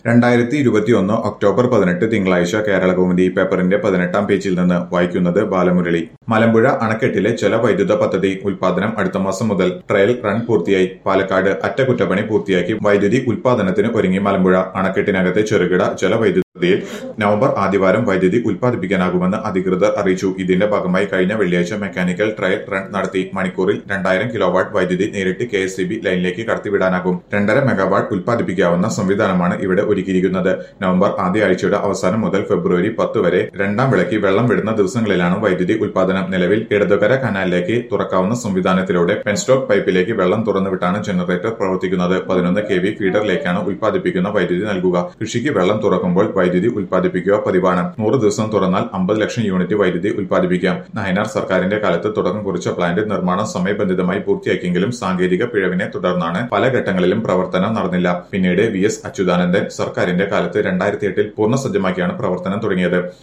രണ്ടായിരത്തി ഇരുപത്തിയൊന്ന് ഒക്ടോബർ പതിനെട്ട് തിങ്കളാഴ്ച കേരളകൗമുദി പേപ്പറിന്റെ പതിനെട്ടാം പേജിൽ നിന്ന് വായിക്കുന്നത് ബാലമുരളി മലമ്പുഴ അണക്കെട്ടിലെ ജലവൈദ്യുത പദ്ധതി ഉൽപാദനം അടുത്ത മാസം മുതൽ ട്രയൽ റൺ പൂർത്തിയായി പാലക്കാട് അറ്റകുറ്റപ്പണി പൂർത്തിയാക്കി വൈദ്യുതി ഉൽപാദനത്തിന് ഒരുങ്ങി മലമ്പുഴ അണക്കെട്ടിനകത്തെ ചെറുകിട ജലവൈദ്യുതിയിൽ നവംബർ ആദ്യവാരം വൈദ്യുതി ഉൽപ്പാദിപ്പിക്കാനാകുമെന്ന് അധികൃതർ അറിയിച്ചു ഇതിന്റെ ഭാഗമായി കഴിഞ്ഞ വെള്ളിയാഴ്ച മെക്കാനിക്കൽ ട്രയൽ റൺ നടത്തി മണിക്കൂറിൽ രണ്ടായിരം കിലോവാട്ട് വൈദ്യുതി നേരിട്ട് കെ എസ് ലൈനിലേക്ക് കടത്തിവിടാനാകും രണ്ടര മെഗാവാട്ട് ഉൽപ്പാദിപ്പിക്കാവുന്ന സംവിധാനമാണ് ഇവിടെ ഒരുക്കിയിരിക്കുന്നത് നവംബർ ആദ്യ ആഴ്ചയുടെ അവസാനം മുതൽ ഫെബ്രുവരി പത്ത് വരെ രണ്ടാം വിളയ്ക്ക് വെള്ളം വിടുന്ന ദിവസങ്ങളിലാണ് വൈദ്യുതി ഉൽപാദനം നിലവിൽ ഇടതുകര കനാലിലേക്ക് തുറക്കാവുന്ന സംവിധാനത്തിലൂടെ പെൻസ്റ്റോക്ക് പൈപ്പിലേക്ക് വെള്ളം തുറന്നുവിട്ടാണ് ജനറേറ്റർ പ്രവർത്തിക്കുന്നത് പതിനൊന്ന് കെ വി ഫീഡറിലേക്കാണ് ഉൽപ്പാദിപ്പിക്കുന്ന വൈദ്യുതി നൽകുക കൃഷിക്ക് വെള്ളം തുറക്കുമ്പോൾ വൈദ്യുതി ഉൽപ്പാദിപ്പിക്കുക പതിവാണ് നൂറ് ദിവസം തുറന്നാൽ അമ്പത് ലക്ഷം യൂണിറ്റ് വൈദ്യുതി ഉൽപ്പാദിപ്പിക്കാം നയനാർ സർക്കാരിന്റെ കാലത്ത് തുടക്കം കുറിച്ച പ്ലാന്റ് നിർമ്മാണം സമയബന്ധിതമായി പൂർത്തിയാക്കിയെങ്കിലും സാങ്കേതിക പിഴവിനെ തുടർന്നാണ് പല ഘട്ടങ്ങളിലും പ്രവർത്തനം നടന്നില്ല പിന്നീട് വി എസ് അച്യുതാനന്ദൻ സർക്കാരിന്റെ കാലത്ത് രണ്ടായിരത്തി എട്ടിൽ പൂർണ്ണസജ്ജമാക്കിയാണ് പ്രവർത്തനം തുടങ്ങിയത്